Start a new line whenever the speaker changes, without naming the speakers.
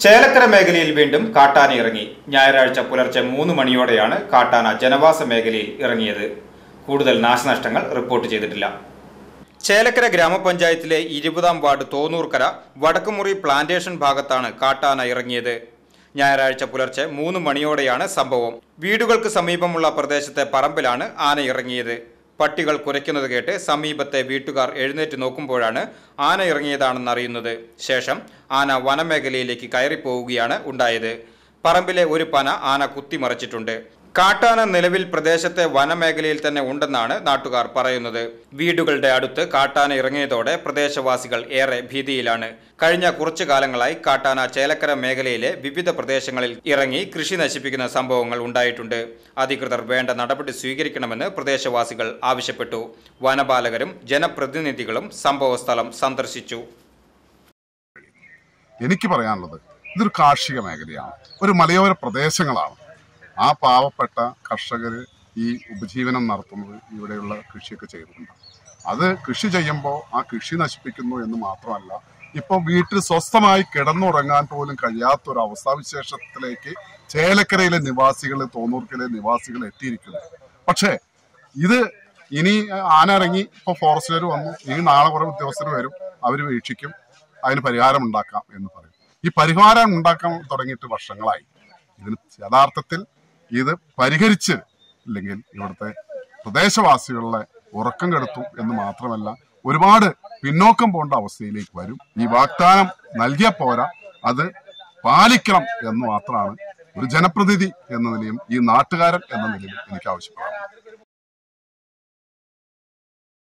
ചേലക്കര മേഖലയിൽ വീണ്ടും കാട്ടാന ഇറങ്ങി ഞായറാഴ്ച പുലർച്ചെ മൂന്ന് മണിയോടെയാണ് കാട്ടാന ജനവാസ മേഖലയിൽ ഇറങ്ങിയത് കൂടുതൽ നാശനഷ്ടങ്ങൾ റിപ്പോർട്ട് ചെയ്തിട്ടില്ല ചേലക്കര ഗ്രാമപഞ്ചായത്തിലെ ഇരുപതാം വാർഡ് തോന്നൂർക്കര വടക്കുമുറി പ്ലാന്റേഷൻ ഭാഗത്താണ് കാട്ടാന ഇറങ്ങിയത് ഞായറാഴ്ച പുലർച്ചെ മൂന്ന് മണിയോടെയാണ് സംഭവം വീടുകൾക്ക് സമീപമുള്ള പ്രദേശത്തെ പറമ്പിലാണ് ആന ഇറങ്ങിയത് പട്ടികൾ കുരയ്ക്കുന്നത് കേട്ട് സമീപത്തെ വീട്ടുകാർ എഴുന്നേറ്റ് നോക്കുമ്പോഴാണ് ആന ഇറങ്ങിയതാണെന്ന് അറിയുന്നത് ശേഷം ആന വനമേഖലയിലേക്ക് കയറിപ്പോവുകയാണ് ഉണ്ടായത് പറമ്പിലെ ഒരു പന ആന കുത്തിമറിച്ചിട്ടുണ്ട് കാട്ടാന നിലവിൽ പ്രദേശത്തെ വനമേഖലയിൽ തന്നെ ഉണ്ടെന്നാണ് നാട്ടുകാർ പറയുന്നത് വീടുകളുടെ അടുത്ത് കാട്ടാന ഇറങ്ങിയതോടെ പ്രദേശവാസികൾ ഏറെ ഭീതിയിലാണ് കഴിഞ്ഞ കുറച്ചു കാലങ്ങളായി കാട്ടാന ചേലക്കര മേഖലയിലെ വിവിധ പ്രദേശങ്ങളിൽ ഇറങ്ങി കൃഷി നശിപ്പിക്കുന്ന സംഭവങ്ങൾ ഉണ്ടായിട്ടുണ്ട് അധികൃതർ വേണ്ട നടപടി സ്വീകരിക്കണമെന്ന് പ്രദേശവാസികൾ ആവശ്യപ്പെട്ടു വനപാലകരും ജനപ്രതിനിധികളും സംഭവസ്ഥലം സന്ദർശിച്ചു
എനിക്ക് പറയാനുള്ളത് ഇതൊരു കാർഷിക മേഖലയാണ് ഒരു മലയോര പ്രദേശങ്ങളാണ് ആ പാവപ്പെട്ട കർഷകർ ഈ ഉപജീവനം നടത്തുന്നത് ഇവിടെയുള്ള കൃഷിയൊക്കെ ചെയ്തുകൊണ്ടാണ് അത് കൃഷി ചെയ്യുമ്പോൾ ആ കൃഷി നശിപ്പിക്കുന്നു എന്ന് മാത്രമല്ല ഇപ്പൊ വീട്ടിൽ സ്വസ്ഥമായി കിടന്നുറങ്ങാൻ പോലും കഴിയാത്ത ഒരു അവസ്ഥാവിശേഷത്തിലേക്ക് ചേലക്കരയിലെ നിവാസികൾ തോന്നൂർക്കയിലെ നിവാസികൾ എത്തിയിരിക്കുന്നു പക്ഷേ ഇത് ഇനി ആന ഇറങ്ങി ഇപ്പൊ ഫോറസ്റ്റുകാർ വന്നു ഇനി നാളെ കുറെ ഉദ്യോഗസ്ഥർ വരും അവർ വീക്ഷിക്കും അതിന് പരിഹാരം ഉണ്ടാക്കാം എന്ന് പറയും ഈ പരിഹാരം ഉണ്ടാക്കാൻ തുടങ്ങിയിട്ട് വർഷങ്ങളായി ഇതിന് യഥാർത്ഥത്തിൽ ഇത് പരിഹരിച്ച് ഇല്ലെങ്കിൽ ഇവിടുത്തെ പ്രദേശവാസികളുടെ ഉറക്കം കെടുത്തു എന്ന് മാത്രമല്ല ഒരുപാട് പിന്നോക്കം പോകേണ്ട അവസ്ഥയിലേക്ക് വരും ഈ വാഗ്ദാനം നൽകിയ പോരാ അത് പാലിക്കണം എന്ന് മാത്രമാണ് ഒരു ജനപ്രതിനിധി എന്ന നിലയും ഈ നാട്ടുകാരൻ എന്ന നിലയും എനിക്ക് ആവശ്യപ്പെടാറുള്ളത്